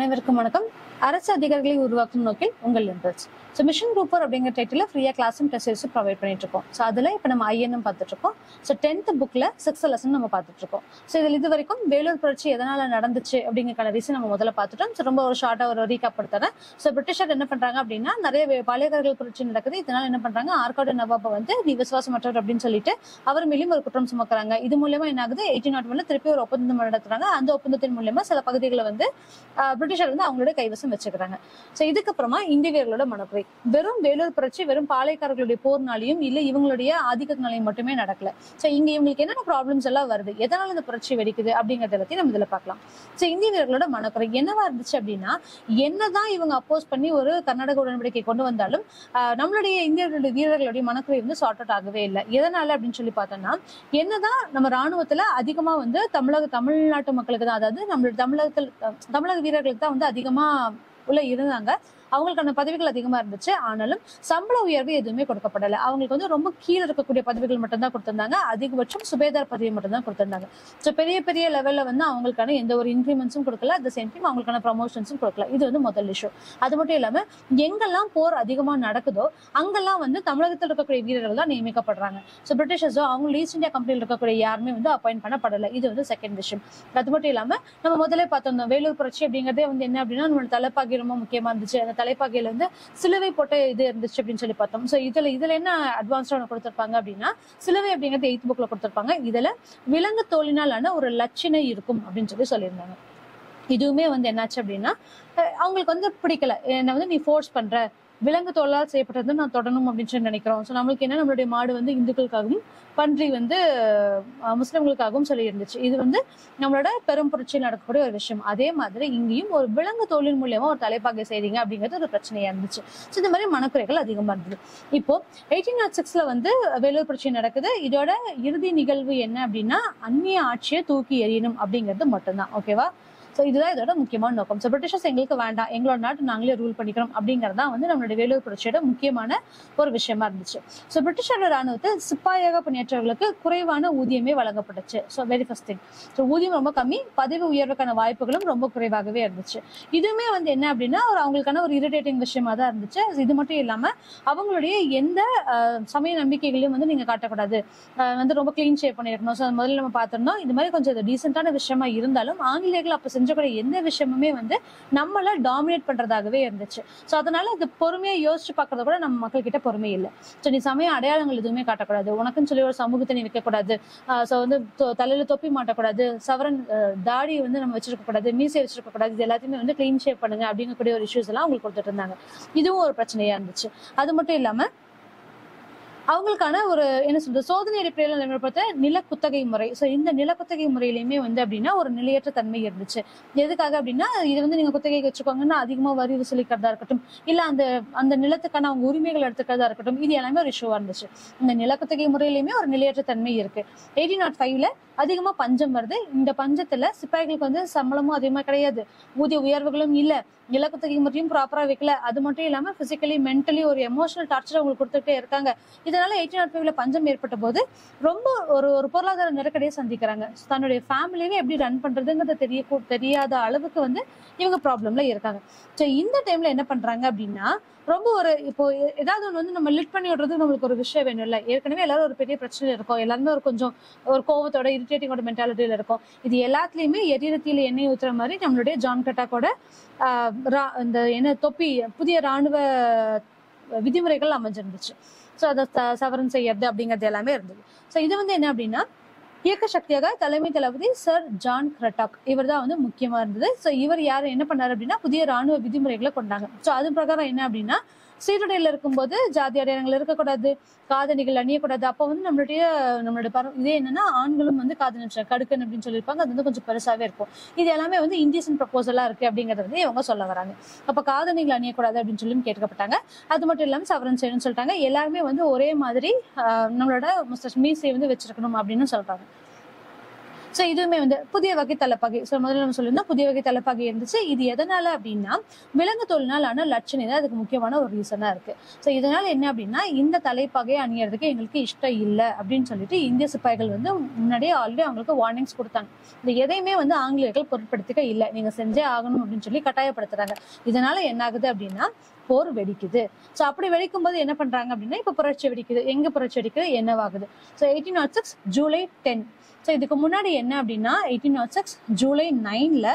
அனைவருக்கும் வணக்கம் அரசு அதிகாரிகளை உருவாக்கும் நோக்கில் உங்கள் இன்ட்ரெஸ்ட் ஸோ மிஷன் குரூப்பர் அப்படிங்கிற டைட்டில் ஃப்ரீயாக கிளாஸும் டெஸ்ட் சீரிஸும் ப்ரொவைட் பண்ணிட்டு இருக்கோம் ஸோ அதில் இப்போ நம்ம ஐஎன்எம் பார்த்துட்டு இருக்கோம் ஸோ டென்த் புக்கில் சிக்ஸ்த் லெசன் நம்ம பார்த்துட்டு இருக்கோம் ஸோ இதில் இது வரைக்கும் வேலூர் புரட்சி எதனால் நடந்துச்சு அப்படிங்கிறக்கான ரீசன் நம்ம முதல்ல பார்த்துட்டோம் ஸோ ரொம்ப ஒரு ஷார்ட்டாக ஒரு ரீகாப் படுத்துறேன் ஸோ பிரிட்டிஷர் என்ன பண்ணுறாங்க அப்படின்னா நிறைய வே- பாளையக்காரர்கள் புரட்சி நடக்குது இதனால என்ன பண்ணுறாங்க ஆற்காடு நவாபை வந்து நீ விசுவாசமற்றவர் அப்படின்னு சொல்லிட்டு அவர் மேலேயும் ஒரு குற்றம் சுமக்குறாங்க இது மூலியமா என்ன ஆகுது எயிட்டீன் நாட் ஒன்ல திருப்பி ஒரு ஒப்பந்தம் நடத்துறாங்க அந்த ஒப்பந்தத்தின் மூலியமா சில பகுதிகளை வந்து ஆஹ், பிரிட்டிஷர் வந்து அவங்களுடைய கைவசம் வச்சுக்கிறாங்க ஸோ இதுக்கப்புறமா இந்திய வீரர்களோட மனக்குறை வெறும் வேலூர் புரட்சி வெறும் பாளையக்காரர்களுடைய போர்னாலையும் இல்ல இவங்களுடைய ஆதிக்கத்தினாலையும் மட்டுமே நடக்கல ஸோ இங்க இவங்களுக்கு என்னென்ன ப்ராப்ளம்ஸ் எல்லாம் வருது எதனால இந்த புரட்சி வெடிக்குது அப்படிங்கறத எல்லாத்தையும் நம்ம இதுல பார்க்கலாம் ஸோ இந்திய வீரர்களோட மனக்குறை என்னவா இருந்துச்சு அப்படின்னா என்னதான் இவங்க அப்போஸ் பண்ணி ஒரு கர்நாடக உடன்படிக்கை கொண்டு வந்தாலும் ஆஹ், நம்மளுடைய இந்தியர்களுடைய வீரர்களுடைய மனக்குறை வந்து சார்ட் அவுட் ஆகவே இல்லை எதனால அப்படின்னு சொல்லி பார்த்தோம்னா என்னதான் நம்ம ராணுவத்துல அதிகமா வந்து தமிழக தமிழ்நாட்டு மக்களுக்கு தான் அதாவது நம்மளுடைய தமிழகத்தில் தமிழக வீரர்களுக்கு தான் வந்து அதிகமா உள்ள இருந்தாங்க அவங்களுக்கான பதவிகள் அதிகமா இருந்துச்சு ஆனாலும் சம்பள உயர்வு எதுவுமே கொடுக்கப்படல அவங்களுக்கு வந்து ரொம்ப கீழே இருக்கக்கூடிய பதவிகள் மட்டும்தான் கொடுத்திருந்தாங்க அதிகபட்சம் சுபேதார் பதவி மட்டும்தான் கொடுத்திருந்தாங்க ஸோ பெரிய பெரிய லெவல்ல வந்து அவங்களுக்கான எந்த ஒரு இன்க்ரிமெண்ட்ஸும் கொடுக்கல அட் த சேம் டைம் அவங்களுக்கான ப்ரமோஷன்ஸும் கொடுக்கல இது வந்து முதல் இஷ்யூ அது மட்டும் இல்லாம எங்கெல்லாம் போர் அதிகமா நடக்குதோ அங்கெல்லாம் வந்து தமிழகத்தில் இருக்கக்கூடிய வீரர்கள் தான் நியமிக்கப்படுறாங்க ஸோ பிரிட்டிஷர்ஸோ அவங்க ஈஸ்ட் இந்தியா கம்பெனியில் இருக்கக்கூடிய யாருமே வந்து அப்பாயிண்ட் பண்ணப்படலை இது வந்து செகண்ட் விஷயம் அது மட்டும் இல்லாம நம்ம முதல்ல பார்த்தோம் இந்த வேலூர் புரட்சி அப்படிங்கறதே வந்து என்ன அப்படின்னா நம்மளோட தலைப்பாகை ரொம்ப முக்கியமா இருந்துச்சு அந்த தலைப்பாகையில வந்து சிலுவை போட்ட இது இருந்துச்சு அப்படின்னு சொல்லி பார்த்தோம் ஸோ இதுல இதுல என்ன அட்வான்ஸ்டா கொடுத்திருப்பாங்க அப்படின்னா சிலுவை அப்படிங்கிறது எயித் புக்ல கொடுத்திருப்பாங்க இதுல விலங்கு தோலினாலான ஒரு லட்சணை இருக்கும் அப்படின்னு சொல்லி சொல்லியிருந்தாங்க இதுவுமே வந்து என்னாச்சு அப்படின்னா அஹ் அவங்களுக்கு வந்து பிடிக்கல என்ன வந்து நீ ஃபோர்ஸ் பண்ற விலங்கு தோலால் செய்யப்பட்டது நான் தொடணும் அப்படின்னு சொல்லி நினைக்கிறோம் ஸோ நம்மளுக்கு என்ன நம்மளுடைய மாடு வந்து இந்துக்களுக்காகவும் பன்றி வந்து அஹ், முஸ்லிம்களுக்காகவும் சொல்லி இருந்துச்சு இது வந்து நம்மளோட பெரும் புரட்சியில் நடக்கக்கூடிய ஒரு விஷயம் அதே மாதிரி இங்கேயும் ஒரு விலங்கு தோலின் மூலியமா ஒரு தலைப்பாகை செய்றீங்க அப்படிங்கிறது ஒரு பிரச்சனையா இருந்துச்சு ஸோ இந்த மாதிரி மனக்குறைகள் அதிகமா இருந்தது இப்போ எயிட்டீன் நாட் சிக்ஸ்ல வந்து வேலூர் புரட்சி நடக்குது இதோட இறுதி நிகழ்வு என்ன அப்படின்னா அந்நிய ஆட்சியை தூக்கி எறியணும் அப்படிங்கிறது மட்டும்தான் ஓகேவா ஸோ இதுதான் இதோட முக்கியமான நோக்கம் ஸோ பிரிட்டிஷர்ஸ் எங்களுக்கு வேண்டாம் எங்களோட நாட்டு நாங்களே ரூல் பண்ணிக்கிறோம் அப்படிங்கிறது தான் வந்து நம்மளுடைய வேலூர் புரட்சியோட முக்கியமான ஒரு விஷயமா இருந்துச்சு ஸோ பிரிட்டிஷோட ராணுவத்தில் சிப்பாயாக பணியாற்றவர்களுக்கு குறைவான ஊதியமே வழங்கப்பட்டுச்சு so very first thing so ஊதியம் ரொம்ப கம்மி பதவி உயர்வுக்கான வாய்ப்புகளும் ரொம்ப குறைவாகவே இருந்துச்சு இதுவுமே வந்து என்ன அப்படின்னா ஒரு அவங்களுக்கான ஒரு இரிட்டேட்டிங் விஷயமா தான் இருந்துச்சு இது மட்டும் இல்லாம அவங்களுடைய எந்த அஹ், சமய நம்பிக்கைகளையும் வந்து நீங்க காட்டக்கூடாது அஹ், வந்து ரொம்ப க்ளீன் ஷேப் பண்ணிருக்கணும் ஸோ முதல்ல நம்ம பார்த்திருந்தோம் இது மாதிரி கொஞ்சம் டீசென்டான விஷயமா இருந்தாலும் ஆங்கிலேயர்கள் அப்ப செஞ்சக்கூடிய எந்த விஷயமுமே வந்து நம்மள டாமினேட் பண்றதாகவே இருந்துச்சு ஸோ அதனால அது பொறுமையா யோசிச்சு பார்க்கறத கூட நம்ம மக்கள் கிட்ட பொறுமை இல்லை ஸோ நீ சமய அடையாளங்கள் எதுவுமே காட்டக்கூடாது உனக்குன்னு சொல்லி ஒரு சமூகத்தை நீ வைக்கக்கூடாது ஸோ வந்து தொ- தலையில தொப்பி மாட்டக்கூடாது சவரன் அஹ், தாடி வந்து நம்ம வச்சிருக்க கூடாது மீசை வச்சிருக்க கூடாது இது எல்லாத்தையுமே வந்து க்ளீன் ஷேப் பண்ணுங்க அப்படிங்கக்கூடிய ஒரு இஷ்யூஸ் எல்லாம் அவங்களுக்கு கொடுத்துட்டு இருந்தாங்க இதுவும் ஒரு பிரச்சனையா இருந்துச்சு அது மட்டும் இல்லாம அவங்களுக்கான ஒரு என்ன சொல்றது சோதனை அடிப்படையில் நிலைப்படுத்த நில குத்தகை முறை ஸோ இந்த நில குத்தகை முறையிலுமே வந்து அப்படின்னா ஒரு நிலையற்ற தன்மை இருந்துச்சு எதுக்காக அப்படின்னா இது வந்து நீங்க குத்தகைக்கு வச்சுக்கோங்கன்னா அதிகமா வரி வசூலிக்கிறதா இருக்கட்டும் இல்ல அந்த அந்த நிலத்துக்கான அவங்க உரிமைகள் எடுத்துக்கிறதா இருக்கட்டும் இது எல்லாமே ஒரு இஷ்யூவா இருந்துச்சு இந்த நில குத்தகை முறையிலுமே ஒரு நிலையற்ற தன்மை இருக்கு எயிட்டீன் நாட் ஃபைவ்ல அதிகமா பஞ்சம் வருது இந்த பஞ்சத்துல சிப்பாய்களுக்கு வந்து சம்பளமும் அதிகமா கிடையாது ஊதிய உயர்வுகளும் இல்ல நிலக்குத்தகை முறையும் ப்ராப்பரா வைக்கல அது மட்டும் இல்லாம பிசிக்கலி மென்டலி ஒரு எமோஷனல் டார்ச்சர் அவங்களுக்கு கொடுத்துட்டே இருக்காங்க இதனால எயிட்டீன் நாட் ஃபைவ்ல பஞ்சம் ஏற்பட்ட போது ரொம்ப ஒரு ஒரு பொருளாதார நெருக்கடியை சந்திக்கிறாங்க தன்னுடைய ஃபேமிலியே எப்படி ரன் பண்றதுங்கிறது தெரிய தெரியாத அளவுக்கு வந்து இவங்க ப்ராப்ளம்ல இருக்காங்க ஸோ இந்த டைம்ல என்ன பண்றாங்க அப்படின்னா ரொம்ப ஒரு இப்போ எ- ஏதாவது ஒன்று வந்து நம்ம லிட் பண்ணி விடுறது நம்மளுக்கு ஒரு விஷயம் வேணும் இல்லை ஏற்கனவே எல்லாரும் ஒரு பெரிய பிரச்சனை இருக்கும் எல்லாருமே ஒரு கொஞ்சம் ஒரு கோவத்தோட இரிட்டேட்டிங்கோட மென்டாலிட்டியில இருக்கும் இது எல்லாத்துலயுமே எரிரத்தியில எண்ணெய் ஊத்துற மாதிரி நம்மளுடைய ஜான் கட்டாக்கோட ஆஹ், ரா- இந்த என்ன தொப்பி புதிய ராணுவ விதிமுறைகள் அமைஞ்சிருந்துச்சு ஸோ அதை ச- சவரன் செய்யறது அப்படிங்கிறது எல்லாமே இருந்தது ஸோ இது வந்து என்ன அப்படின்னா இயக்க சக்தியாக தலைமை தளபதி சர் ஜான் கிரட்டாக் இவர் தான் வந்து முக்கியமா இருந்தது ஸோ இவர் யார் என்ன பண்ணாரு அப்படின்னா புதிய ராணுவ விதிமுறைகளை கொண்டாங்க ஸோ அது பிரகாரம் என்ன அப்படின்னா சீருடையில இருக்கும்போது ஜாதி அடையாளங்கள் இருக்கக்கூடாது காதணிகள் அணியக்கூடாது அப்போ வந்து நம்மளுடைய நம்மளுடைய பர இதே என்னன்னா ஆண்களும் வந்து காதணி கடுக்கன் அப்படின்னு சொல்லியிருப்பாங்க அது வந்து கொஞ்சம் பெருசாவே இருக்கும் இது எல்லாமே வந்து இண்டியன் ப்ரப்போசலா இருக்கு அப்படிங்கறத வந்து இவங்க சொல்ல வராங்க அப்ப காதணிகள் அணியக்கூடாது அப்படின்னு சொல்லி கேட்கப்பட்டாங்க அது மட்டும் இல்லாம சவரன் செய்யணும்னு சொல்லிட்டாங்க எல்லாருமே வந்து ஒரே மாதிரி ஆஹ், நம்மளோட முஸ்டர் மீசை வந்து வச்சிருக்கணும் அப்படின்னு சொல்றாங்க ஸோ இதுவுமே வந்து புதிய வகை தலைப்பாகை ஸோ முதல்ல நம்ம சொல்லியிருந்தோம் புதிய வகை தலைப்பாகை இருந்துச்சு இது எதனால அப்படின்னா விலங்கு தோலினாலான லட்சணை தான் அதுக்கு முக்கியமான ஒரு ரீசனா இருக்கு ஸோ இதனால என்ன அப்படின்னா இந்த தலைப்பாகையை அணியறதுக்கு எங்களுக்கு இஷ்டம் இல்லை அப்படின்னு சொல்லிட்டு இந்திய சிப்பாய்கள் வந்து முன்னாடியே ஆல்ரெடி அவங்களுக்கு வார்னிங்ஸ் கொடுத்தாங்க இந்த எதையுமே வந்து ஆங்கிலேயர்கள் பொருட்படுத்திக்க இல்லை நீங்க செஞ்சே ஆகணும் அப்படின்னு சொல்லி கட்டாயப்படுத்துறாங்க இதனால என்ன ஆகுது அப்படின்னா போர் வெடிக்குது ஸோ அப்படி வெடிக்கும் போது என்ன பண்றாங்க அப்படின்னா இப்போ புரட்சி வெடிக்குது எங்க புரட்சி வெடிக்குது என்னவாகுது so eighteen nought six July ten so இதுக்கு முன்னாடி என்ன அப்படின்னா எயிட்டீன் நாட் சிக்ஸ் ஜூலை நைன்ல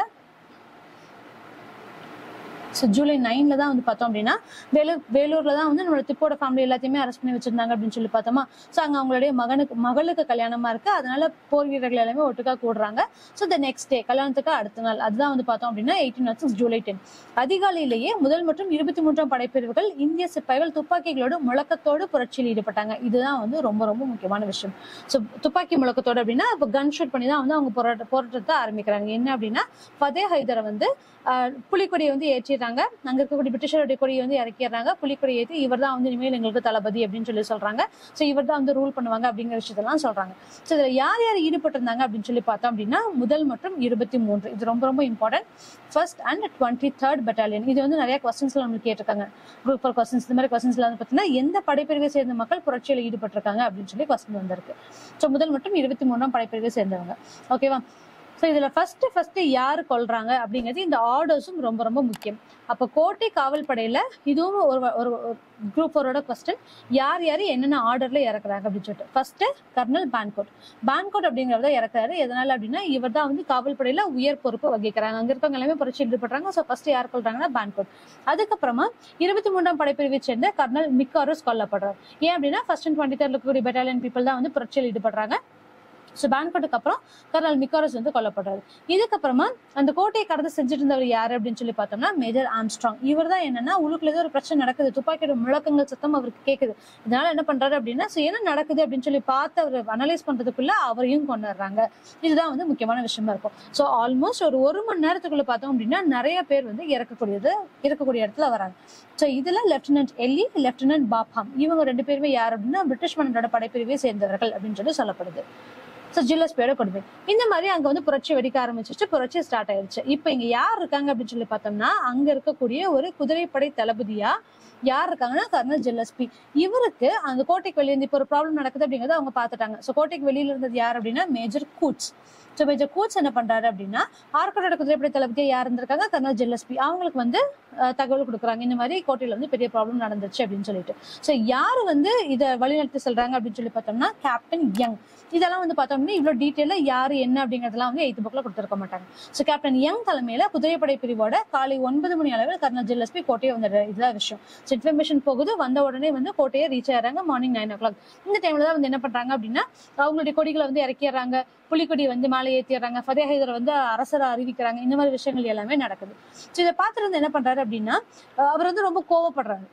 ஸோ ஜூலை நைன்ல தான் வந்து பார்த்தோம் அப்படின்னா வேலூர் வேலூர்ல தான் வந்து நம்மளோட திப்போட ஃபேமிலி எல்லாத்தையுமே அரெஸ்ட் பண்ணி வச்சிருந்தாங்க அப்படின்னு சொல்லி பார்த்தோமா ஸோ அங்க அவங்களுடைய மகனுக்கு மகளுக்கு கல்யாணமா இருக்கு அதனால போர் வீரர்கள் எல்லாமே ஒட்டுக்கா கூடுறாங்க ஸோ த நெக்ஸ்ட் டே கல்யாணத்துக்கு அடுத்த நாள் அதுதான் வந்து பார்த்தோம் அப்படின்னா eighteen nought six July ten அதிகாலையிலேயே முதல் மற்றும் இருபத்தி மூன்றாம் படைப்பிரிவுகள் இந்திய சிப்பாய்கள் துப்பாக்கிகளோடு முழக்கத்தோடு புரட்சியில் ஈடுபட்டாங்க இதுதான் வந்து ரொம்ப ரொம்ப முக்கியமான விஷயம் ஸோ துப்பாக்கி முழக்கத்தோடு அப்படின்னா இப்போ கன் ஷூட் பண்ணி தான் வந்து அவங்க போராட்ட போராட்டத்தை ஆரம்பிக்கிறாங்க என்ன அப்படின்னா ஃபதே ஹைதரை வந்து ஆஹ், புலிக்கொடியை வந்து ஏற்றிடுறாங்க அங்க இருக்கக்கூடிய பிரிட்டிஷருடைய கொடியை வந்து இறக்கிடுறாங்க புலிக்கொடி ஏற்றி இவர் தான் வந்து இனிமேல் எங்களுக்கு தளபதி அப்படின்னு சொல்லி சொல்றாங்க ஸோ இவர் தான் வந்து ரூல் பண்ணுவாங்க அப்படிங்கிற விஷயத்தெல்லாம் சொல்றாங்க ஸோ இதுல யார் யார் ஈடுபட்டிருந்தாங்க அப்படின்னு சொல்லி பார்த்தோம் அப்படின்னா முதல் மற்றும் இருபத்தி மூன்று இது ரொம்ப ரொம்ப important first and twenty third battalion இது வந்து நிறைய கொஸ்டின்ஸ்ல நம்மளுக்கு கேட்டிருக்காங்க குரூப் ஃபார் கொஸ்டின்ஸ் இந்த மாதிரி கொஸ்டின்ஸ்ல வந்து பார்த்தீங்கன்னா எந்த படைப்பிரிவை சேர்ந்த மக்கள் புரட்சியில் ஈடுபட்டிருக்காங்க அப்படின்னு சொல்லி கொஸ்டின் வந்திருக்கு ஸோ முதல் மற்றும் இருபத்தி மூணாம் படைப்பிரிவை சேர்ந்தவங்க ஓகேவா ஸோ இதுல ஃபர்ஸ்ட் ஃபர்ஸ்ட் யார் கொல்றாங்க அப்படிங்கிறது இந்த ஆர்டர்ஸும் ரொம்ப ரொம்ப முக்கியம் அப்போ கோட்டை காவல் படையில இதுவும் ஒரு ஒரு குரூப் ஃபோரோட கொஸ்டின் யார் யார் என்னென்ன ஆர்டர்ல இறக்குறாங்க அப்படின்னு சொல்லிட்டு ஃபர்ஸ்ட் கர்னல் பேன்கோட் பேன்கோட் அப்படிங்கிறத இறக்குறாரு எதனால அப்படின்னா இவர் தான் வந்து காவல் படையில உயர் பொறுப்பு வகிக்கிறாங்க அங்க இருக்கவங்க எல்லாமே புரட்சி ஈடுபடுறாங்க ஸோ ஃபர்ஸ்ட் யார் கொள்றாங்கன்னா பேன்கோட் அதுக்கப்புறமா இருபத்தி மூன்றாம் படைப்பிரிவை சேர்ந்த கர்னல் மிக்காரோஸ் கொல்லப்படுறார் ஏன் அப்படின்னா ஃபர்ஸ்ட் அண்ட் டுவெண்ட்டி தேர்ட் இருக்கக்கூடிய பெட்டாலியன் பீப்புள் தான் வந்து புரட்சியில் ஈடுபடுறாங்க ஸோ பேன்கோட்டுக்கு அப்புறம் கர்னல் மிக்காரஸ் வந்து கொல்லப்படுறாரு இதுக்கப்புறமா அந்த கோட்டையை கடந்து செஞ்சுட்டு இருந்தவர் யாரு அப்படின்னு சொல்லி பார்த்தோம்னா மேஜர் ஆம்ஸ்ட்ராங் இவர் தான் என்னன்னா உள்ளுக்குள்ள ஏதோ ஒரு பிரச்சனை நடக்குது துப்பாக்கியோட முழக்கங்கள் சத்தம் அவருக்கு கேட்குது இதனால என்ன பண்றாரு அப்படின்னா ஸோ என்ன நடக்குது அப்படின்னு சொல்லி பார்த்து அவர் அனலைஸ் பண்றதுக்குள்ள அவரையும் கொண்டுடுறாங்க இதுதான் வந்து முக்கியமான விஷயமா இருக்கும் ஸோ ஆல்மோஸ்ட் ஒரு ஒரு மணி நேரத்துக்குள்ள பார்த்தோம் அப்படின்னா நிறைய பேர் வந்து இறக்கக்கூடியது இறக்கக்கூடிய இடத்துல வராங்க ஸோ இதுல லெப்டினன்ட் எல்லி லெப்டினன்ட் பாப்ஹாம் இவங்க ரெண்டு பேருமே யார் அப்படின்னா பிரிட்டிஷ் மன்னரோட படைப்பிரிவை சேர்ந்தவர்கள் அப்படின்னு சொல்லி சொல்லப்படுது ஸோ ஜில்லஸ்பியோட கொடுமை இந்த மாதிரி அங்க வந்து புரட்சி வெடிக்க ஆரம்பிச்சிச்சு புரட்சி ஸ்டார்ட் ஆயிருச்சு இப்போ இங்க யார் இருக்காங்க அப்படின்னு சொல்லி பார்த்தோம்னா அங்க இருக்கக்கூடிய ஒரு குதிரைப்படை தளபதியா யார் இருக்காங்கன்னா கர்னல் ஜில்லஸ்பி இவருக்கு அந்த கோட்டைக்கு வெளியே இருந்து இப்போ ஒரு ப்ராப்ளம் நடக்குது அப்படிங்கறத அவங்க பார்த்துட்டாங்க ஸோ கோட்டைக்கு வெளியில இருந்தது யார் அப்படின்னா major Coots so major Coots என்ன பண்றாரு அப்படின்னா ஆர்கோட்டோட குதிரைப்படை தளபதியா யார் இருந்திருக்காங்க கர்னல் ஜில்லஸ்பி அவங்களுக்கு வந்து அஹ், தகவல் கொடுக்குறாங்க இந்த மாதிரி கோட்டையில வந்து பெரிய ப்ராப்ளம் நடந்துச்சு அப்படின்னு சொல்லிட்டு ஸோ யார் வந்து இதை வழிநடத்தி செல்றாங்க அப்படின்னு சொல்லி பார்த்தோம்னா கேப்டன் யங் இதெல்லாம் வந்து பார்த்தோம்னா இவ்வளோ டீட்டெயில யாரு என்ன அப்படிங்கறதெல்லாம் வந்து எய்த் புக்ல கொடுத்துருக்க மாட்டாங்க ஸோ கேப்டன் யங் தலைமையில குதிரைப்படை பிரிவோட காலை ஒன்பது மணி அளவில் கர்னல் ஜில்லஸ்பி கோட்டையை வந்துடுறாரு இதுதான் விஷயம் ஸோ இன்ஃபர்மேஷன் போகுது வந்த உடனே வந்து கோட்டையை ரீச் ஆகிறாங்க மார்னிங் நைன் ஓ கிளாக் இந்த டைம்ல தான் வந்து என்ன பண்றாங்க அப்படின்னா அவங்களுடைய கொடிகளை வந்து இறக்கிடுறாங்க புலிக்கொடி வந்து மேலே ஏற்றிடுறாங்க ஃபதே ஹைதரை வந்து அரசரை அறிவிக்கிறாங்க இந்த மாதிரி விஷயங்கள் எல்லாமே நடக்குது ஸோ இதை பார்த்துட்டு வந்து என்ன பண்றாரு அப்படின்னா அஹ் அவர் வந்து ரொம்ப கோவப்படுறாரு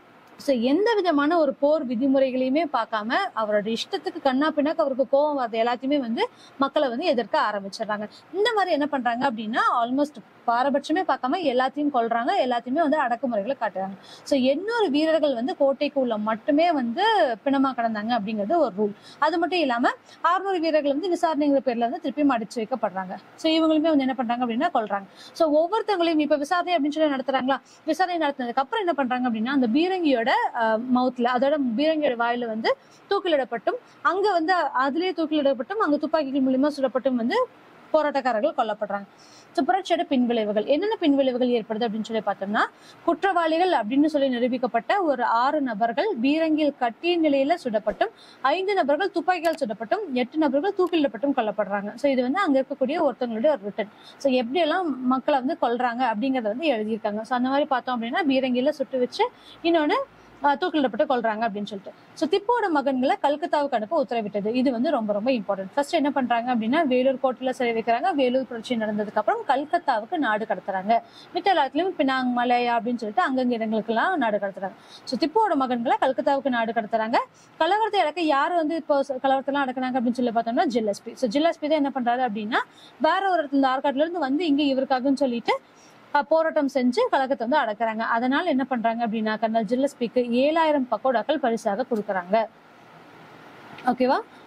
ஸோ எந்த விதமான ஒரு போர் விதிமுறைகளையுமே பார்க்காம அவரோட இஷ்டத்துக்கு கண்ணா பின்னாக்கு அவருக்கு கோவம் வரது எல்லாத்தையுமே வந்து மக்களை வந்து எதிர்க்க ஆரம்பிச்சிடுறாங்க இந்த மாதிரி என்ன பண்றாங்க அப்படின்னா ஆல்மோஸ்ட் பாரபட்சமே பார்க்காம எல்லாத்தையும் கொல்றாங்க எல்லாத்தையுமே வந்து அடக்குமுறைகளை காட்டுறாங்க ஸோ எண்ணூறு வீரர்கள் வந்து கோட்டைக்குள்ள மட்டுமே வந்து பிணமா கடந்தாங்க அப்படிங்கிறது ஒரு ரூல் அது மட்டும் இல்லாம அறுநூறு வீரர்கள் வந்து விசாரணைங்கிற பேர்ல வந்து திருப்பியும் அடிச்சு வைக்கப்படுறாங்க ஸோ இவங்களுமே வந்து என்ன பண்றாங்க அப்படின்னா கொல்றாங்க ஸோ ஒவ்வொருத்தவங்களையும் இப்ப விசாரணை அப்படின்னு சொல்லி நடத்துறாங்களா விசாரணை நடத்தினதுக்கு அப்புறம் என்ன பண்றாங்க அப்படின்னா அந்த பீரங்கியோட மவுத்ல அதோட பீரங்கியோட வாயில வந்து தூக்கிலிடப்பட்டும் அங்க வந்து அதுலயே தூக்கிலிடப்பட்டும் அங்க துப்பாக்கிகள் மூலியமா சுடப்பட்டும் வந்து போராட்டக்காரர்கள் கொல்லப்படுறாங்க ஸோ புரட்சியோட பின்விளைவுகள் என்னென்ன பின்விளைவுகள் ஏற்படுது அப்படின்னு சொல்லி பார்த்தோம்னா குற்றவாளிகள் அப்படின்னு சொல்லி நிரூபிக்கப்பட்ட ஒரு ஆறு நபர்கள் பீரங்கில் கட்டிய நிலையில சுடப்பட்டும் ஐந்து நபர்கள் துப்பாக்கியால் சுடப்பட்டும் எட்டு நபர்கள் தூக்கிலிடப்பட்டும் கொல்லப்படுறாங்க ஸோ இது வந்து அங்க இருக்கக்கூடிய ஒருத்தவங்களுடைய ஒரு ரிட்டன் ஸோ எப்படியெல்லாம் மக்களை வந்து கொல்றாங்க அப்படிங்கறத வந்து எழுதியிருக்காங்க ஸோ அந்த மாதிரி பார்த்தோம் அப்படின்னா பீரங்கில சுட்டு வச்சு இன்னொன்னு ஆஹ், தூக்கிலிடப்பட்டு கொல்றாங்க அப்படின்னு சொல்லிட்டு ஸோ திப்போட மகன்களை கல்கத்தாவுக்கு அனுப்ப உத்தரவிட்டது இது வந்து ரொம்ப ரொம்ப இம்பார்ட்டன்ட் ஃபர்ஸ்ட் என்ன பண்றாங்க அப்படின்னா வேலூர் கோட்டையில சிறை வைக்கிறாங்க வேலூர் புரட்சி நடந்ததுக்கு அப்புறம் கல்கத்தாவுக்கு நாடு கடத்துறாங்க மித்த எல்லாத்துலயும் பினாங் மலையா அப்படின்னு சொல்லிட்டு அங்கங்க இடங்களுக்கெல்லாம் நாடு கடத்துறாங்க ஸோ திப்போட மகன்களை கல்கத்தாவுக்கு நாடு கடத்துறாங்க கலவரத்தை அடக்க யார் வந்து இப்போ கலவரத்தெல்லாம் அடக்குனாங்க அப்படின்னு சொல்லி பார்த்தோம்னா ஜில்லஸ்பி ஸோ ஜில்லஸ்பி தான் என்ன பண்றாரு அப்படின்னா வேற ஒரு இடத்துல ஆற்காட்டுல இருந்து வந்து இங்க இவருக்காகன்னு சொல்லிட்டு அஹ், போராட்டம் செஞ்சு கழகத்தை வந்து அடக்குறாங்க அதனால என்ன பண்றாங்க அப்படின்னா கர்னல் ஜில்லஸ்பிக்கு ஏழாயிரம் பக்கோடாக்கள் பரிசாக கொடுக்குறாங்க ஓகேவா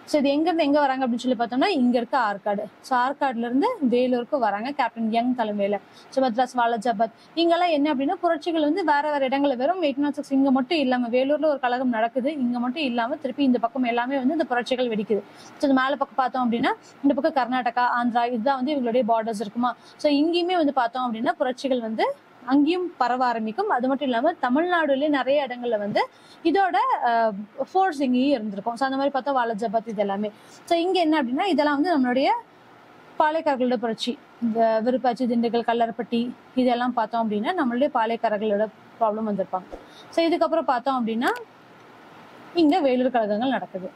ஸோ இது எங்க இருந்து எங்க வராங்க அப்படின்னு சொல்லி பார்த்தோம்னா இங்க இருக்க ஆற்காடு ஸோ ஆற்காடுல இருந்து வேலூருக்கு வராங்க கேப்டன் யங் தலைமையில ஸோ மத்ராஸ் வாலஜாபாத் இங்கெல்லாம் என்ன அப்படின்னா புரட்சிகள் வந்து வேற வேற இடங்கள்ல வெறும் எயிட் நாட் சிக்ஸ் இங்க மட்டும் இல்லாம வேலூர்ல ஒரு கழகம் நடக்குது இங்க மட்டும் இல்லாம திருப்பி இந்த பக்கம் எல்லாமே வந்து இந்த புரட்சிகள் வெடிக்குது ஸோ இந்த மேல பக்கம் பார்த்தோம் அப்படின்னா இந்த பக்கம் கர்நாடகா ஆந்திரா இதுதான் வந்து இவங்களுடைய பார்டர்ஸ் இருக்குமா ஸோ இங்கேயுமே வந்து பார்த்தோம் அப்படின்னா புரட்சிகள் வந்து அங்கேயும் பரவ ஆரம்பிக்கும் அது மட்டும் இல்லாம தமிழ்நாடுலயே நிறைய இடங்கள்ல வந்து இதோட ஃபோர்ஸ் இங்கேயும் இருந்திருக்கும் ஸோ அந்த மாதிரி பார்த்தா வாலஜாபாத் இது எல்லாமே ஸோ இங்க என்ன அப்படின்னா இதெல்லாம் வந்து நம்மளுடைய பாளையக்காரர்களோட புரட்சி இந்த விருப்பாச்சி திண்டுக்கல் கல்லறப்பட்டி இதெல்லாம் பார்த்தோம் அப்படின்னா நம்மளுடைய பாளையக்காரர்களோட ப்ராப்ளம் வந்திருப்பாங்க ஸோ இதுக்கப்புறம் பார்த்தோம் அப்படின்னா இங்க வேலூர் கழகங்கள் நடக்குது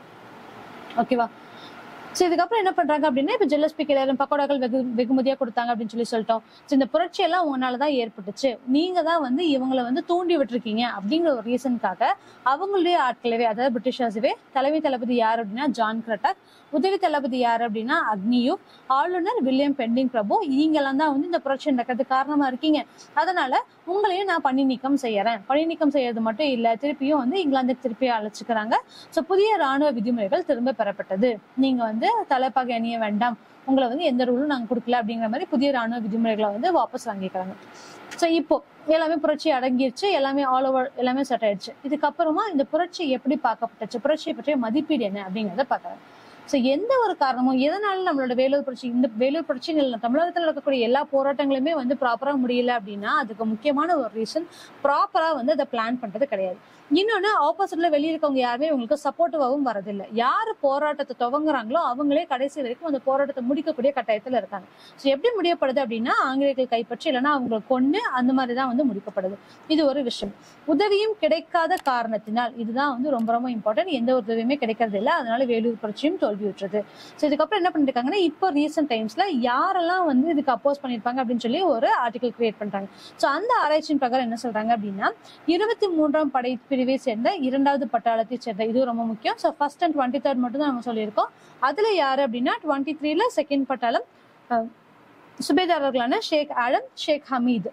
ஓகேவா ஸோ இதுக்கப்புறம் என்ன பண்றாங்க அப்படின்னா இப்போ ஜெல்லஸ்பி கிளறும் பக்கோடாக்கள் வெகு வெகுமதியா கொடுத்தாங்க அப்படின்னு சொல்லி சொல்லிட்டோம் ஸோ இந்த புரட்சி எல்லாம் உங்களால தான் ஏற்பட்டுச்சு நீங்க தான் வந்து இவங்களை வந்து தூண்டி விட்டுருக்கீங்க அப்படிங்கிற ஒரு ரீசனுக்காக அவங்களுடைய ஆட்களவே அதாவது பிரிட்டிஷர்ஸவே தலைமை தளபதி யார் அப்படின்னா ஜான் கிரட்டக் உதவி தளபதி யார் அப்படின்னா அக்னியூ ஆளுநர் வில்லியம் பெண்டிங் பிரபு நீங்கெல்லாம் தான் வந்து இந்த புரட்சி நடக்கிறதுக்கு காரணமா இருக்கீங்க அதனால உங்களையும் நான் பணி நீக்கம் செய்யறேன் பணி நீக்கம் செய்யறது மட்டும் இல்ல திருப்பியும் வந்து இங்கிலாந்துக்கு திருப்பி அழைச்சிக்கிறாங்க ஸோ புதிய ராணுவ விதிமுறைகள் திரும்ப பெறப்பட்டது நீங்க வந்து தலைப்பாகை அணிய வேண்டாம் உங்களை வந்து எந்த ரூலும் நாங்க கொடுக்கல அப்படிங்கிற மாதிரி புதிய ராணுவ விதிமுறைகளை வந்து வாபஸ் வாங்கிக்கிறாங்க ஸோ இப்போ எல்லாமே புரட்சி அடங்கிருச்சு எல்லாமே ஆல் ஓவர் எல்லாமே செட் ஆயிடுச்சு இதுக்கப்புறமா இந்த புரட்சி எப்படி பார்க்கப்பட்டுச்சு புரட்சியை பற்றிய மதிப்பீடு என்ன அப்படிங்கிறத பார்க்கறாங்க ஸோ எந்த ஒரு காரணமும் எதனால நம்மளோட வேலூர் புரட்சி இந்த வேலூர் புரட்சிகள் தமிழகத்தில் இருக்கக்கூடிய எல்லா போராட்டங்களுமே வந்து ப்ராப்பரா முடியல அப்படின்னா அதுக்கு முக்கியமான ஒரு ரீசன் ப்ராப்பரா வந்து அதை பிளான் பண்றது கிடையாது இன்னொன்னு ஆப்போசிட்ல வெளிய இருக்கவங்க யாருமே உங்களுக்கு சப்போர்ட்டிவாகவும் வரதில்லை யாரு போராட்டத்தை துவங்குறாங்களோ அவங்களே கடைசி வரைக்கும் அந்த போராட்டத்தை முடிக்கக்கூடிய கட்டாயத்துல இருக்காங்க ஸோ எப்படி முடியப்படுது அப்படின்னா ஆங்கிலேயர்கள் கைப்பற்றி இல்லைன்னா அவங்களை கொண்டு அந்த மாதிரி தான் வந்து முடிக்கப்படுது இது ஒரு விஷயம் உதவியும் கிடைக்காத காரணத்தினால் இதுதான் வந்து ரொம்ப ரொம்ப இம்பார்ட்டன்ட் எந்த ஒரு உதவியுமே கிடைக்கிறது இல்லை அதனால வேலூர் புரட்சியும் தோல்வி விட்டுறது ஸோ இதுக்கப்புறம் என்ன பண்ணிருக்காங்கன்னா இப்போ ரீசெண்ட் டைம்ஸ்ல யாரெல்லாம் வந்து இதுக்கு அப்போஸ் பண்ணிருப்பாங்க அப்படின்னு சொல்லி ஒரு ஆர்டிகல் கிரியேட் பண்றாங்க ஸோ அந்த ஆராய்ச்சியின் பிரகாரம் என்ன சொல்றாங்க அப்படின்னா இருபத்தி மூன்றாம் படை பிரிவை சேர்ந்த இரண்டாவது பட்டாளத்தை சேர்ந்த இது ரொம்ப முக்கியம் so first and twenty third மட்டும் தான் நம்ம சொல்லியிருக்கோம் அதுல யாரு அப்படின்னா டுவெண்ட்டி த்ரீல செகண்ட் பட்டாளம் அஹ், சுபேதாரர்களான ஷேக் ஆடம் ஷேக் ஹமீத்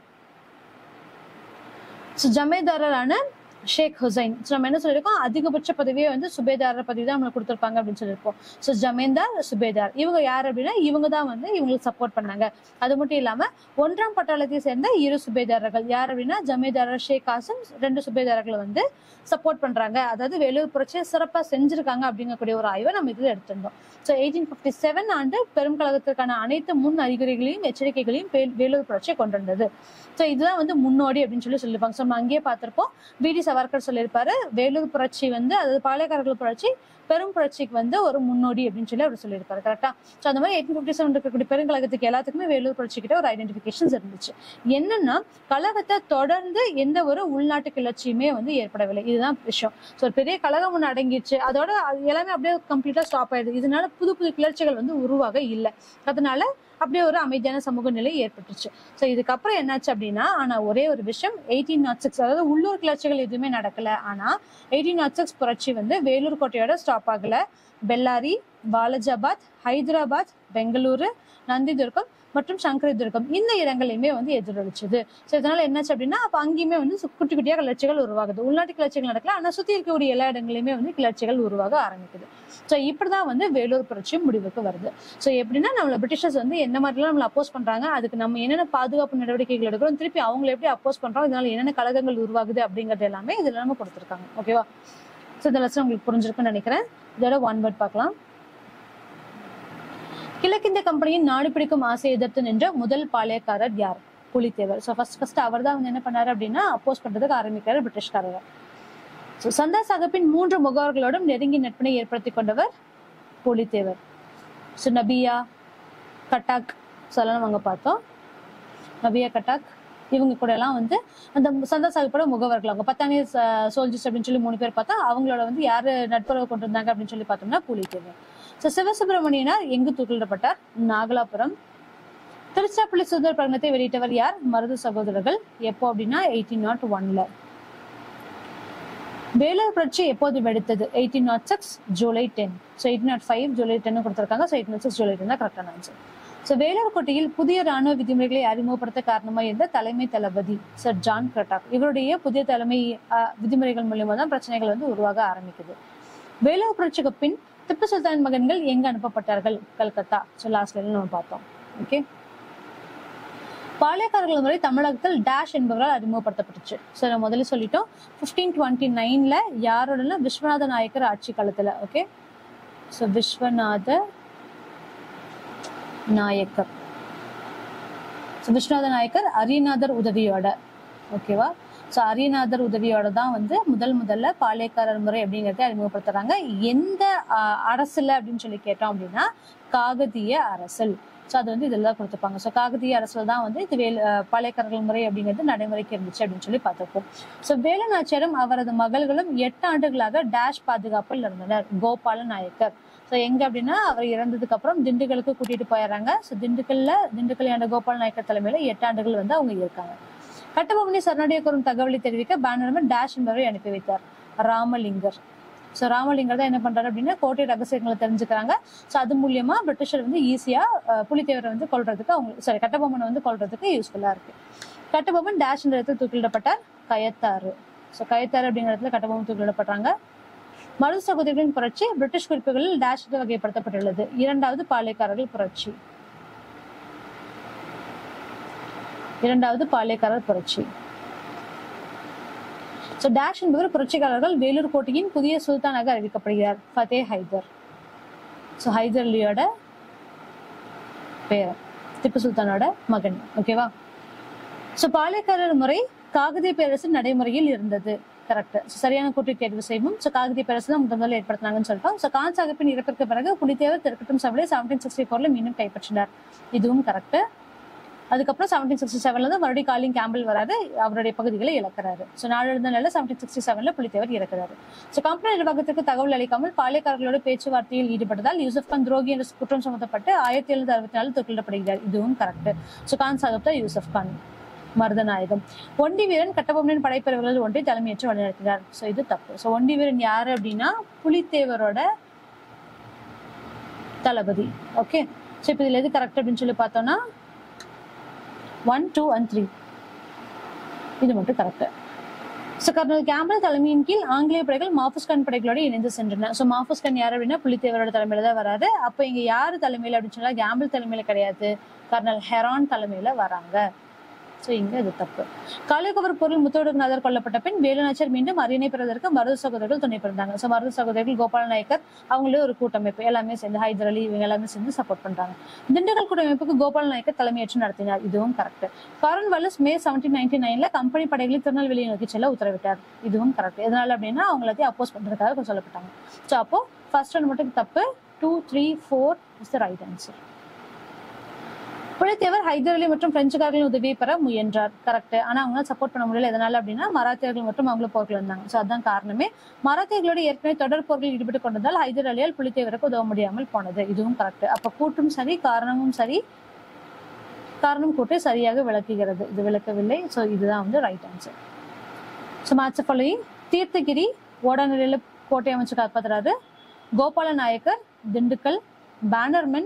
ஸோ ஜமேதாரரான ஷேக் ஹுசைன் ஸோ நம்ம என்ன சொல்லியிருக்கோம் அதிகபட்ச பதவியே வந்து சுபேதாரர் பதவி தான் நம்மளுக்கு கொடுத்துருப்பாங்க அப்படின்னு சொல்லியிருப்போம் ஸோ ஜமேந்தார் சுபேதார் இவங்க யார் அப்படின்னா இவங்க தான் வந்து இவங்களுக்கு சப்போர்ட் பண்ணாங்க அது மட்டும் இல்லாம ஒன்றாம் பட்டாளத்தை சேர்ந்த இரு சுபேதாரர்கள் யார் அப்படின்னா ஜமேதாரர் ஷேக் காசிம் ரெண்டு சுபேதாரர்களை வந்து சப்போர்ட் பண்றாங்க அதாவது வேலூர் புரட்சியை சிறப்பா செஞ்சிருக்காங்க அப்படிங்கக்கூடிய ஒரு ஆய்வை நம்ம இதுல எடுத்திருந்தோம் ஸோ எயிட்டீன் பிப்டி செவன் ஆண்டு பெரும் கழகத்திற்கான அனைத்து முன் அறிகுறிகளையும் எச்சரிக்கைகளையும் வே- வேலூர் புரட்சி கொண்டிருந்தது ஸோ இதுதான் வந்து முன்னோடி அப்படின்னு சொல்லி சொல்லியிருப்பாங்க ஸோ நம்ம அங்கேயே பார்த்திருப்போம் பிடி சவர்கர் சொல்லியிருப்பாரு வேலூர் புரட்சி வந்து அதாவது பாளையக்காரர்கள் புரட்சி பெரும் புரட்சிக்கு வந்து ஒரு முன்னோடி அப்படின்னு சொல்லி அவர் சொல்லியிருப்பாரு கரெக்டா ஸோ அந்த மாதிரி எயிட்டீன் ஃபிஃப்டி செவன் இருக்கக்கூடிய பெருங்கழகத்துக்கு எல்லாத்துக்குமே வேலூர் புரட்சி கிட்ட ஒரு ஐடென்டிஃபிகேஷன்ஸ் இருந்துச்சு என்னன்னா கழகத்தை தொடர்ந்து எந்த ஒரு உள்நாட்டு கிளர்ச்சியுமே வந்து ஏற்படவில்லை இதுதான் விஷயம் ஸோ ஒரு பெரிய கழகம் ஒன்று அடங்கிடுச்சு அதோட அது எல்லாமே அப்படியே கம்ப்ளீட்டா ஸ்டாப் ஆயிடுது இதனால புது புது கிளர்ச்சிகள் வந்து உருவாக இல்லை அதனால அப்படியே ஒரு அமைதியான சமூக நிலை ஏற்பட்டுச்சு ஸோ இதுக்கப்புறம் என்னாச்சு அப்படின்னா ஆனா ஒரே ஒரு விஷயம் எயிட்டீன் நாட் சிக்ஸ் அதாவது உள்ளூர் கிளர்ச்சிகள் எதுவுமே நடக்கல ஆனா எயிட்டீன் நாட் சிக்ஸ் புரட்சி வந்து வேலூர் கோட்டையோட ஸ்டாப் ஆகல பெல்லாரி பாலஜாபாத் ஹைதராபாத் பெங்களூரு நந்திதுர்கம் மற்றும் சங்கரதுர்கம் இந்த இடங்களையுமே வந்து எதிரொலிச்சது ஸோ இதனால என்னாச்சு அப்படின்னா அப்ப அங்கேயுமே வந்து சு- குட்டி குட்டியா கிளர்ச்சிகள் உருவாகுது உள்நாட்டு கிளர்ச்சிகள் நடக்கல ஆனா சுத்தி இருக்கக்கூடிய எல்லா இடங்களையுமே வந்து கிளர்ச்சிகள் உருவாக ஆரம்பிக்குது ஸோ இப்படிதான் வந்து வேலூர் புரட்சி முடிவுக்கு வருது ஸோ எப்படின்னா நம்மள பிரிட்டிஷர்ஸ் வந்து எந்த மாதிரிலாம் நம்மளை அப்போஸ் பண்றாங்க அதுக்கு நம்ம என்னென்ன பாதுகாப்பு நடவடிக்கைகள் எடுக்கிறோம் திருப்பி அவங்களை எப்படி அப்போஸ் பண்றோம் இதனால என்னென்ன கழகங்கள் உருவாகுது அப்படிங்கறது எல்லாமே இதுல நம்ம கொடுத்துருக்காங்க ஓகேவா ஸோ இந்த லெசன் உங்களுக்கு புரிஞ்சிருக்குன்னு நினைக்கிறேன் இதோட ஒன் வேர்ட் பார்க்கலாம் கிழக்கிந்திய கம்பெனியின் நாடு பிடிக்கும் ஆசையை எதிர்த்து நின்ற முதல் பாளையக்காரர் யார் புலித்தேவர் ஸோ ஃபர்ஸ்ட் ஃபர்ஸ்ட் அவர் தான் வந்து என்ன பண்ணாரு அப்படின்னா அப்போஸ் பண்றதுக்கு ஆரம்பிக்கிறார் பிரிட்டிஷ்காரர் ஸோ சந்தா சாகப்பின் மூன்று முகவர்களோடும் நெருங்கி நட்பினை ஏற்படுத்தி கொண்டவர் புலித்தேவர் ஸோ நபியா கட்டாக் சொல்லலாம் அங்க பார்த்தோம் நபியா கட்டாக் இவங்க கூட எல்லாம் வந்து அந்த சந்தா சாஹிப்போட முகவர்கள் அவங்க பத்தானி சோல்ஜர்ஸ் அப்படின்னு சொல்லி மூணு பேர் பார்த்தா அவங்களோட வந்து யாரு நட்புறவு கொண்டு வந்தாங்க அப்படின்னு சொல்லி பார்த்தோம்னா புலித்தேவர் ஸோ சிவசுப்பிரமணியனார் எங்கு தூக்கிலிடப்பட்டார் நாகலாபுரம் திருச்சிராப்பள்ளி சுதந்திர பிரகடனத்தை வெளியிட்டவர் யார் மருது சகோதரர்கள் எப்போ அப்படின்னா எயிட்டீன் நாட் ஒன்ல வேலூர் புரட்சி எப்போது வெடித்தது eighteen nought six July ten so eighteen nought five July ten கொடுத்துருக்காங்க so eighteen nought six July ten தான் கரெக்டான ஆன்சர் ஸோ வேலூர் கோட்டையில் புதிய ராணுவ விதிமுறைகளை அறிமுகப்படுத்த காரணமாக இருந்த தலைமை தளபதி சர் ஜான் கிரட்டாக் இவருடைய புதிய தலைமை அஹ், விதிமுறைகள் மூலியமா தான் பிரச்சனைகள் வந்து உருவாக ஆரம்பிக்குது வேலூர் புரட்சிக்கு பின் திப்பு சுல்தான் மகன்கள் எங்க அனுப்பப்பட்டார்கள் கல்கத்தா ஸோ லாஸ்ட்ல நம்ம பார்த்தோம் ஓகே பாளையக்காரர்கள் முறை தமிழகத்தில் டேஷ் என்பவரால் அறிமுகப்படுத்தப்பட்டுச்சு ஸோ நம்ம முதல்ல சொல்லிட்டோம் ஃபிஃப்டீன் டுவெண்ட்டி நைன்ல யாரோட விஸ்வநாத நாயக்கர் ஆட்சி காலத்துல okay so Viswanatha Nayakkar so Viswanatha Nayakkar Ariyanathar உதவியோட ஓகேவா ஸோ அரியநாதர் உதவியோட தான் வந்து முதல் முதல்ல பாளையக்காரர் முறை அப்படிங்கறத அறிமுகப்படுத்துறாங்க எந்த ஆஹ், அரசுல அப்படின்னு சொல்லி கேட்டோம் அப்படின்னா காகதிய அரசல் ஸோ அது வந்து இதெல்லாம் கொடுத்துருப்பாங்க ஸோ காகதிய அரசுல தான் வந்து இது வேலு ஆஹ், பாளையக்காரர்கள் முறை அப்படிங்கிறது நடைமுறைக்கு இருந்துச்சு அப்படின்னு சொல்லி பார்த்திருப்போம் ஸோ வேலுநாச்சியாரும் அவரது மகள்களும் எட்டு ஆண்டுகளாக டேஷ் பாதுகாப்பில் இருந்தனர் கோபால நாயக்கர் ஸோ எங்க அப்படின்னா அவர் இறந்ததுக்கு அப்புறம் திண்டுக்கலுக்கு கூட்டிட்டு போயிடுறாங்க ஸோ திண்டுக்கல்ல திண்டுக்கல் ஆண்ட கோபால நாயக்கர் தலைமையில எட்டு ஆண்டுகள் வந்து அவங்க இருக்காங்க கட்டபொம்மனை சரணடைய கூறும் தகவலை தெரிவிக்க பேனர்மன் டேஷ் என்பவரை அனுப்பி வைத்தார் ராமலிங்கர் ஸோ ராமலிங்கர் தான் என்ன பண்றாரு அப்படின்னா கோட்டை ரகசியங்களை தெரிஞ்சுக்கிறாங்க ஸோ அது மூலியமா பிரிட்டிஷர் வந்து ஈஸியா புலித்தேவரை வந்து கொல்றதுக்கு அவங்க சாரி கட்டபொம்மனை வந்து கொல்றதுக்கு யூஸ்ஃபுல்லா இருக்கு கட்டபொம்மன் டேஷ் என்ற இடத்துல தூக்கிலிடப்பட்டார் கயத்தாறு ஸோ கயத்தாறு அப்படிங்கிற இடத்துல கட்டபொம்மன் தூக்கிலிடப்படுறாங்க மருது சகோதரிகளின் புரட்சி பிரிட்டிஷ் குறிப்புகளில் டேஷ் என்று வகைப்படுத்தப்பட்டுள்ளது இரண்டாவது பாளையக்காரர்கள் புரட்சி இரண்டாவது பாளையக்காரர் புரட்சி ஸோ டேஷ் என்பவர் புரட்சிக்காரர்கள் வேலூர் கோட்டையின் புதிய சுல்தானாக அறிவிக்கப்படுகிறார் ஃபதே ஹைதர் ஸோ ஹைதர் அலியோட பேர் திப்பு சுல்தானோட மகன் ஓகேவா ஸோ பாளையக்காரர் முறை காகதிய பேரரசு நடைமுறையில் இருந்தது கரெக்ட் சரியான கூட்டை தேர்வு செய்வோம் ஸோ காகதிய பேரரசு தான் முதல் முதல்ல ஏற்படுத்தினாங்கன்னு சொல்லிட்டோம் ஸோ கான் சாஹிப்பின் இறப்பிற்கு பிறகு புலித்தேவர் திருக்கட்டும் சபையை செவன்டீன் சிக்ஸ்டி ஃபோர்ல மீண்டும் கைப்பற்றினார் இதுவும் கரெக்ட் அதுக்கப்புறம் செவன்டீன் சிக்ஸ்டி செவன்ல தான் மறுபடியும் காலிங் கேம்பிள் வராது அவருடைய பகுதிகளை இழக்கிறாரு ஸோ நாளிருந்த நிலை செவன்டீன் சிக்ஸ்டி செவன்ல புலித்தேவர் இறக்கிறாரு ஸோ கம்பெனி நிர்வாகத்திற்கு தகவல் அளிக்காமல் பாளையக்காரர்களோட பேச்சுவார்த்தையில் ஈடுபட்டதால் யூசப் கான் துரோகி என்ற குற்றம் சுமத்தப்பட்டு ஆயிரத்தி எழுநூத்தி அறுபத்தி நாலு தூக்கிலிடப்படுகிறார் இதுவும் கரெக்ட் ஸோ கான் சாஹிப் தான் யூசப் கான் மருதநாயகம் ஒண்டி வீரன் கட்டபொம்மனின் படைப்பிரிவுகளில் ஒன்றை தலைமையேற்று வழிநடத்தினார் ஸோ இது தப்பு ஸோ ஒண்டி வீரன் யாரு அப்படின்னா புலித்தேவரோட தளபதி ஓகே ஸோ இப்போ இதுல எது கரெக்ட் அப்படின்னு சொல்லி பார்த்தோம்னா ஒன் டூ அண்ட் த்ரீ இது மட்டும் கரெக்ட் ஸோ கர்னல் கேம்பல் தலைமையின் கீழ் ஆங்கிலேய படைகள் மாஃபுஸ்கான் படைகளோட இணைந்து சென்றன ஸோ மாஃபுஸ்கான் யார் அப்படின்னா புலித்தேவரோட தலைமையில தான் வராரு அப்போ இங்க யாரு தலைமையில அப்படின்னு சொன்னா கேம்பிள் தலைமையில கிடையாது கர்னல் ஹெரான் தலைமையில வராங்க ஸோ இங்க இது தப்பு காளிகவர் பொருள் முத்தோடுநாதர் கொல்லப்பட்ட பின் வேலுநாச்சர் மீண்டும் அரியணை பெறுவதற்கு மருது சகோதரர்கள் துணை பிறந்தாங்க ஸோ மருது சகோதரர்கள் கோபால நாயக்கர் அவங்களே ஒரு கூட்டமைப்பு எல்லாமே சேர்ந்து ஹைதர் அலி இவங்க எல்லாமே சேர்ந்து சப்போர்ட் பண்றாங்க திண்டுக்கல் கூட்டமைப்புக்கு கோபால நாயக்கர் தலைமையேற்று நடத்தினார் இதுவும் correct Cornwallis May seventeen ninety நைன்ல கம்பெனி படைகளை திருநெல்வேலியை நோக்கி செல்ல உத்தரவிட்டார் இதுவும் கரெக்ட் எதனால அப்படின்னா அவங்க எல்லாத்தையும் அப்போஸ் பண்றதுக்காக சொல்லப்பட்டாங்க ஸோ அப்போ ஃபர்ஸ்ட் ஒன் மட்டும் தப்பு two three four is the right answer Pulithevar Hyder Ali மற்றும் பிரெஞ்சுக்காரர்களின் உதவியை பெற முயன்றார் கரெக்ட் ஆனா அவங்களால சப்போர்ட் பண்ண முடியல எதனால அப்படின்னா மராத்தியர்கள் மற்றும் அவங்களும் போர்கள் இருந்தாங்க ஸோ அதான் காரணமே மராத்தியர்களோட ஏற்கனவே தொடர் போர்களில் ஈடுபட்டு கொண்டதால் ஹைதர் அலியால் புலித்தேவருக்கு உதவ முடியாமல் போனது இதுவும் கரெக்ட் அப்ப கூட்டும் சரி காரணமும் சரி காரணம் கூட்டை சரியாக விளக்குகிறது இது விளக்கவில்லை ஸோ இதுதான் வந்து right answer so match following Theerthagiri ஓடாநிலையில கோட்டை அமைச்சு காப்பாத்துறாரு கோபால நாயக்கர் திண்டுக்கல் பேனர்மேன்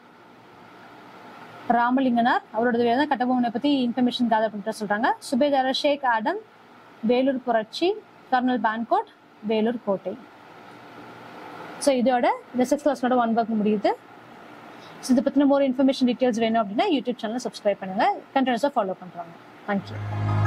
ராமலிங்கனார் அவரோட வேலை தான் கட்டபொம்மனை பத்தி இன்ஃபர்மேஷன் கேதர் பண்ணிட்டு சொல்றாங்க சுபேதாரர் ஷேக் ஆடம் வேலூர் புரட்சி கர்னல் பான்கோட் வேலூர் கோட்டை ஸோ இதோட இந்த சிக்ஸ் கிளாஸ்னோட ஒன் ஒர்க் முடியுது ஸோ இதை பற்றின மோர் இன்ஃபர்மேஷன் டீட்டெயில்ஸ் வேணும் அப்படின்னா யூடியூப் சேனல் சப்ஸ்கிரைப் பண்ணுங்க கண்டினியூஸாக ஃபாலோ பண்ணுறாங்க தேங்க்யூ